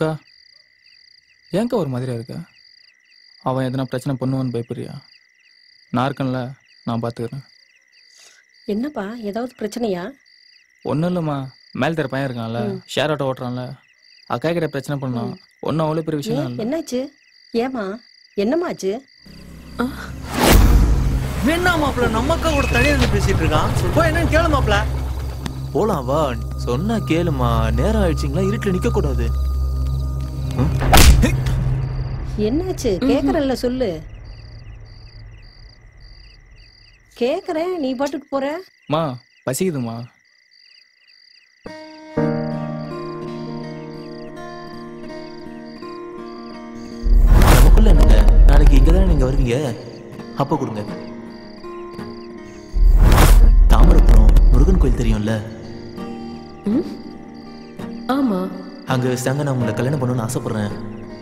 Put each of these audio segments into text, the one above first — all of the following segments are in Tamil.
அக்கா ஏன்க்கா ஒரு மாதிரியா இருக்க அவன் எதனா பிரச்சனை பண்ணுவான்னு பயப்படுறியா நான் இருக்கேன்ல நான் பார்த்துக்கிறேன் என்னப்பா ஏதாவது பிரச்சனையா ஒன்றும் இல்லைம்மா மேல் தர பையன் இருக்கான்ல ஷேர் ஆட்டோ ஓட்டுறான்ல அக்கா கிட்ட பிரச்சனை பண்ணான் ஒன்றும் அவ்வளோ பெரிய விஷயம் ஏன் இல்லை என்னாச்சு ஏமா என்னமாச்சு வேணா மாப்பிள நம்ம அக்கா கூட தனியா இருந்து பேசிட்டு இருக்கான் போய் என்னன்னு கேளு மாப்பிள போலாம் வா சொன்னா கேளுமா நேரம் ஆயிடுச்சுங்களா இருட்டுல நிக்க கூடாது என்னாச்சு கேக்குறல்ல சொல்லு கேக்குறேன் நீ பாட்டுக்கு போற மா பசிக்குதுமா நமக்குள்ள என்னங்க நாளைக்கு இங்க தானே நீங்க வருவீங்க அப்ப கொடுங்க தாமரபுரம் முருகன் கோயில் தெரியும்ல ஆமா அங்க வச்சாங்க நான் உங்களை கல்யாணம் பண்ணணும்னு ஆசைப்படுறேன்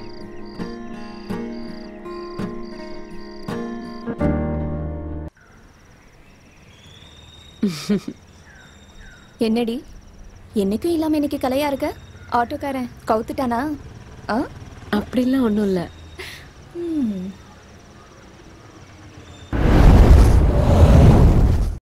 என்னடி என்னைக்கும் இல்லாம இன்னைக்கு கலையா இருக்க ஆட்டோக்காரன் கவுத்துட்டானா ஆ அப்படிலாம் ஒண்ணும் இல்ல